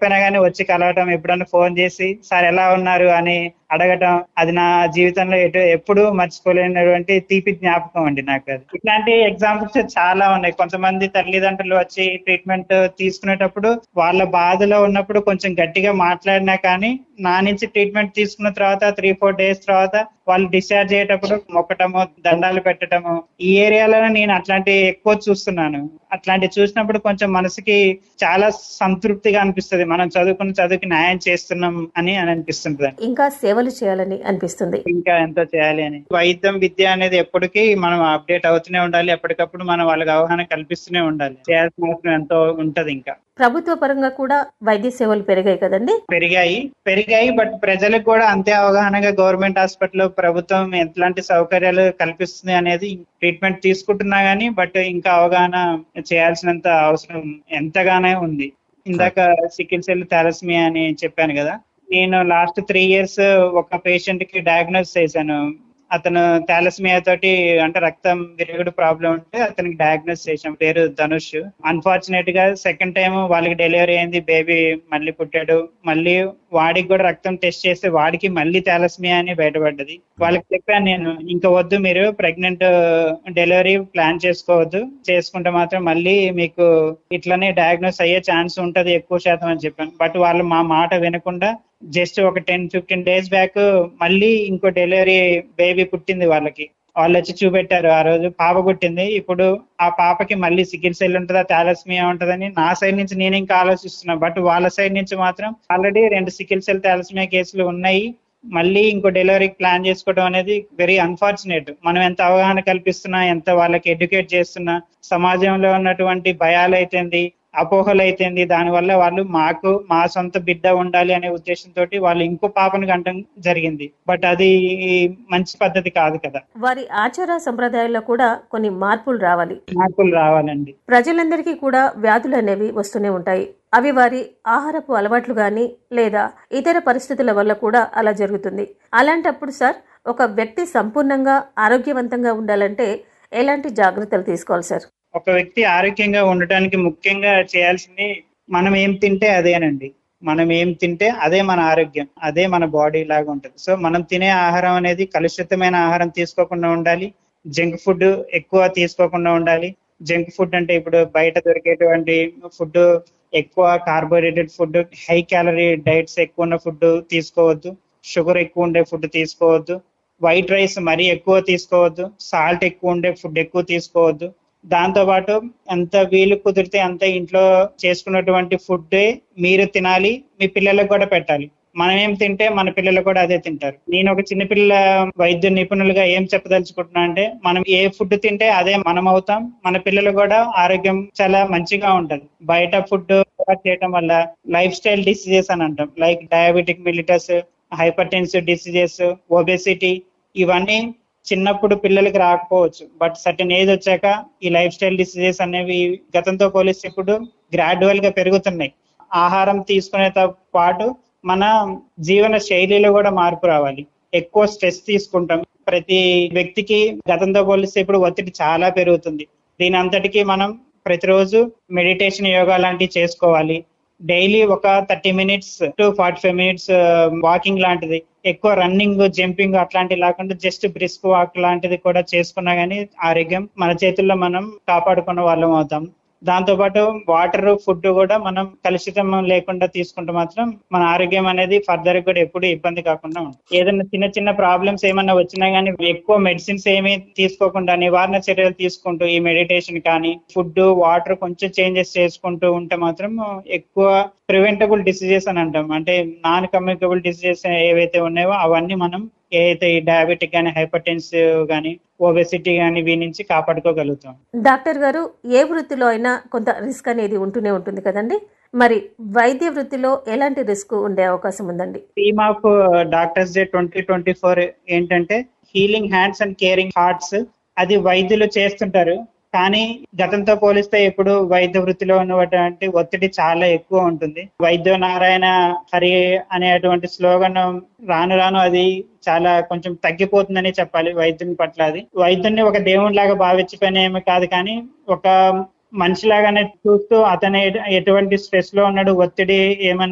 లేకపోయినా కానీ వచ్చి కలవటం ఎప్పుడన్నా ఫోన్ చేసి సార్ ఎలా ఉన్నారు అని అడగటం అది నా జీవితంలో ఎటు ఎప్పుడు మర్చిపోలేనటువంటి తీపి జ్ఞాపకం అండి నాకు అది ఇట్లాంటి ఎగ్జాంపుల్స్ చాలా ఉన్నాయి కొంతమంది తల్లిదండ్రులు వచ్చి ట్రీట్మెంట్ తీసుకునేటప్పుడు వాళ్ళ బాధలో ఉన్నప్పుడు కొంచెం గట్టిగా మాట్లాడినా కానీ నా నుంచి ట్రీట్మెంట్ తీసుకున్న తర్వాత త్రీ ఫోర్ డేస్ తర్వాత వాళ్ళు డిశ్చార్జ్ అయ్యేటప్పుడు మొక్కటము దండాలు పెట్టడము ఈ ఏరియాలో నేను అట్లాంటి ఎక్కువ చూస్తున్నాను అట్లాంటి చూసినప్పుడు కొంచెం మనసుకి చాలా సంతృప్తిగా అనిపిస్తుంది మనం చదువుకున్న చదువుకి న్యాయం చేస్తున్నాం అని అని అనిపిస్తుంది ఇంకా సేవలు చేయాలని అనిపిస్తుంది ఇంకా ఎంతో చేయాలి అని వైద్యం విద్య అనేది ఎప్పటికీ మనం అప్డేట్ అవుతూనే ఉండాలి ఎప్పటికప్పుడు మనం వాళ్ళకి అవగాహన కల్పిస్తూనే ఉండాలి చేయాల్సిన అవసరం ఎంతో ఉంటది ఇంకా ప్రభుత్వ పరంగా కూడా వైద్య సేవలు పెరిగాయి కదండి పెరిగాయి పెరిగాయి బట్ ప్రజలకు కూడా అంతే అవగాహనగా గవర్నమెంట్ హాస్పిటల్ ప్రభుత్వం ఎట్లాంటి సౌకర్యాలు కల్పిస్తుంది అనేది ట్రీట్మెంట్ తీసుకుంటున్నా గానీ బట్ ఇంకా అవగాహన చేయాల్సినంత అవసరం ఎంతగానే ఉంది ఇందాక సికిల్ సెల్ థాలస్మియా అని చెప్పాను కదా నేను లాస్ట్ త్రీ ఇయర్స్ ఒక పేషెంట్ కి డయాగ్నోస్ చేశాను అతను థాలస్మియా తోటి అంటే రక్తం విరుగుడు ప్రాబ్లం ఉంటే అతనికి డయాగ్నోస్ చేశాం పేరు ధనుష్ అన్ఫార్చునేట్ గా సెకండ్ టైం వాళ్ళకి డెలివరీ అయింది బేబీ మళ్ళీ పుట్టాడు మళ్ళీ వాడికి కూడా రక్తం టెస్ట్ చేస్తే వాడికి మళ్ళీ థాలస్మియా అని బయటపడ్డది వాళ్ళకి చెప్పాను నేను ఇంకా వద్దు మీరు ప్రెగ్నెంట్ డెలివరీ ప్లాన్ చేసుకోవద్దు చేసుకుంటే మాత్రం మళ్ళీ మీకు ఇట్లనే డయాగ్నోస్ అయ్యే ఛాన్స్ ఉంటది ఎక్కువ శాతం అని చెప్పాను బట్ వాళ్ళు మా మాట వినకుండా జస్ట్ ఒక టెన్ ఫిఫ్టీన్ డేస్ బ్యాక్ మళ్ళీ ఇంకో డెలివరీ బేబీ పుట్టింది వాళ్ళకి వాళ్ళు వచ్చి చూపెట్టారు ఆ రోజు పాప పుట్టింది ఇప్పుడు ఆ పాపకి మళ్ళీ సికిల్ సెల్ ఉంటుందా థాలస్మియా ఉంటుందని నా సైడ్ నుంచి నేను ఇంకా ఆలోచిస్తున్నా బట్ వాళ్ళ సైడ్ నుంచి మాత్రం ఆల్రెడీ రెండు సికిల్ సెల్ థాలస్మియా కేసులు ఉన్నాయి మళ్ళీ ఇంకో డెలివరీకి ప్లాన్ చేసుకోవడం అనేది వెరీ అన్ఫార్చునేట్ మనం ఎంత అవగాహన కల్పిస్తున్నా ఎంత వాళ్ళకి ఎడ్యుకేట్ చేస్తున్నా సమాజంలో ఉన్నటువంటి భయాలు అయితేంది అపోహలు అయితేంది దానివల్ల వాళ్ళు మాకు మా సొంత బిడ్డ ఉండాలి అనే ఉద్దేశంతో వాళ్ళు ఇంకో పాపను కంటం జరిగింది బట్ అది మంచి పద్ధతి కాదు కదా వారి ఆచార సంప్రదాయాల్లో కూడా కొన్ని మార్పులు రావాలి మార్పులు రావాలండి ప్రజలందరికీ కూడా వ్యాధులు అనేవి వస్తూనే ఉంటాయి అవి వారి ఆహారపు అలవాట్లు గాని లేదా ఇతర పరిస్థితుల వల్ల కూడా అలా జరుగుతుంది అలాంటప్పుడు సార్ ఒక వ్యక్తి సంపూర్ణంగా ఆరోగ్యవంతంగా ఉండాలంటే ఎలాంటి జాగ్రత్తలు తీసుకోవాలి సార్ ఒక వ్యక్తి ఆరోగ్యంగా ఉండటానికి ముఖ్యంగా చేయాల్సింది మనం ఏం తింటే అదేనండి మనం ఏం తింటే అదే మన ఆరోగ్యం అదే మన బాడీ లాగా ఉంటుంది సో మనం తినే ఆహారం అనేది కలుషితమైన ఆహారం తీసుకోకుండా ఉండాలి జంక్ ఫుడ్ ఎక్కువ తీసుకోకుండా ఉండాలి జంక్ ఫుడ్ అంటే ఇప్పుడు బయట దొరికేటువంటి ఫుడ్ ఎక్కువ carbohydrated food high calorie diets ఎక్కువ ఉన్న ఫుడ్ తీసుకోవద్దు షుగర్ ఎక్కువ ఉండే ఫుడ్ తీసుకోవద్దు వైట్ రైస్ మరీ ఎక్కువ తీసుకోవద్దు సాల్ట్ ఎక్కువ ఉండే ఫుడ్ ఎక్కువ తీసుకోవద్దు దాంతో పాటు ఎంత వీలు కుదిరితే అంత ఇంట్లో చేసుకున్నటువంటి ఫుడ్ మీరు తినాలి మీ పిల్లలకు కూడా పెట్టాలి మనం ఏం తింటే మన పిల్లలు కూడా అదే తింటారు నేను ఒక చిన్నపిల్ల వైద్య నిపుణులుగా ఏం చెప్పదలుచుకుంటున్నా అంటే మనం ఏ ఫుడ్ తింటే అదే మనం అవుతాం మన పిల్లలు కూడా ఆరోగ్యం చాలా మంచిగా ఉంటది బయట ఫుడ్ చేయటం వల్ల లైఫ్ స్టైల్ డిసీజెస్ అని అంటాం like diabetic mellitus hypertensive diseases obesity ఇవన్నీ చిన్నప్పుడు పిల్లలకి రాకపోవచ్చు బట్ సర్టన్ ఏజ్ వచ్చాక ఈ లైఫ్ స్టైల్ డిసీజెస్ అనేవి గతంతో పోలిస్తే ఇప్పుడు గ్రాడ్యువల్ గా పెరుగుతున్నాయి ఆహారం తీసుకునేతో పాటు మన జీవన శైలిలో కూడా మార్పు రావాలి ఎక్కువ స్ట్రెస్ తీసుకుంటాం ప్రతి వ్యక్తికి గతంతో పోలిస్తే ఇప్పుడు ఒత్తిడి చాలా పెరుగుతుంది దీని అంతటికి మనం ప్రతిరోజు మెడిటేషన్ యోగా లాంటివి చేసుకోవాలి డైలీ ఒక thirty minutes to forty five minutes walking లాంటిది ఎక్కువ రన్నింగ్ జంపింగ్ అట్లాంటివి లేకుండా జస్ట్ బ్రిస్క్ వాక్ లాంటిది కూడా చేసుకున్నా గానీ ఆరోగ్యం మన చేతుల్లో మనం కాపాడుకున్న వాళ్ళం అవుతాం దాంతో పాటు వాటర్ ఫుడ్ కూడా మనం కలుషితం లేకుండా తీసుకుంటే మాత్రం మన ఆరోగ్యం అనేది ఫర్దర్ కూడా ఎప్పుడు ఇబ్బంది కాకుండా ఉంటుంది ఏదైనా చిన్న చిన్న ప్రాబ్లమ్స్ ఏమన్నా వచ్చినా గానీ ఎక్కువ మెడిసిన్స్ ఏమీ తీసుకోకుండా నివారణ చర్యలు తీసుకుంటూ ఈ మెడిటేషన్ కానీ ఫుడ్ వాటర్ కొంచెం చేంజెస్ చేసుకుంటూ ఉంటే మాత్రం ఎక్కువ ప్రివెంటబుల్ డిసీజెస్ అని అంటాం అంటే నాన్ కమ్యూనికబుల్ డిసీజెస్ ఏవైతే ఉన్నాయో అవన్నీ మనం ఏదైతే ఈ డయాబెటిక్ కానీ హైపర్ టెన్సివ్ కానీ ఓబెసిటీ కానీ వీటి నుంచి కాపాడుకోగలుగుతాం డాక్టర్ గారు ఏ వృత్తిలో అయినా కొంత రిస్క్ అనేది ఉంటూనే ఉంటుంది కదండి మరి వైద్య వృత్తిలో ఎలాంటి రిస్క్ ఉండే అవకాశం ఉందండి theme of doctors day twenty twenty four ఏంటంటే healing hands and caring hearts అది వైద్యులు చేస్తుంటారు కానీ గతంతో పోలిస్తే ఇప్పుడు వైద్య వృత్తిలో ఉన్నటువంటి ఒత్తిడి చాలా ఎక్కువ ఉంటుంది వైద్య నారాయణ హరి అనేటువంటి స్లోగన్ రాను రాను అది చాలా కొంచెం తగ్గిపోతుందని చెప్పాలి వైద్యుని పట్ల అది వైద్యుని ఒక దేవుని లాగా భావించిపోయినేమి కాదు కానీ ఒక మనిషిలాగానే చూస్తూ అతను ఎటువంటి స్ట్రెస్ లో ఉన్నాడు ఒత్తిడి ఏమన్నా